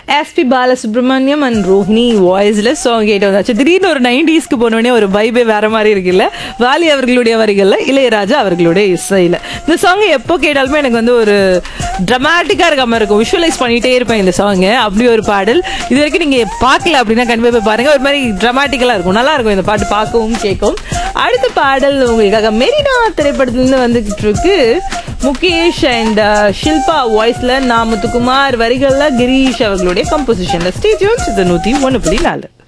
SP Balasubramaniam and Rohini வாய்ஸ்ல song கேட்டு வந்தாச்சு திடீர்னு ஒரு நைன்டிஸ்க்கு போனோடனே ஒரு வைபே வேற மாதிரி இருக்குல்ல வாலி அவர்களுடைய வரிகள்ல இளையராஜா அவர்களுடைய இசையில இந்த சாங் எப்போ கேட்டாலுமே எனக்கு வந்து ஒரு ட்ரமாட்டிக்கா இருக்க மாதிரி இருக்கும் விஷுவலைஸ் பண்ணிட்டே இருப்பேன் இந்த சாங் அப்படி ஒரு பாடல் இது வரைக்கும் நீங்க பார்க்கல அப்படின்னா கண்டிப்பா போய் பாருங்க ஒரு மாதிரி ட்ரமாட்டிக்கலா இருக்கும் நல்லா இருக்கும் இந்த பாட்டு பார்க்கவும் கேட்கவும் அடுத்த பாடல் உங்களுக்காக மெரினா திரைப்படத்துலேருந்து வந்துகிட்டு இருக்கு முகேஷ் அண்ட் ஷில்பா வாய்ஸ்ல நாமத்துக்குமார் வரிகள்ல கிரீஷ் அவர்களுடைய கம்போசிஷன்ல ஸ்டேஜ் இது நூத்தி ஒன்று புள்ளி நாலு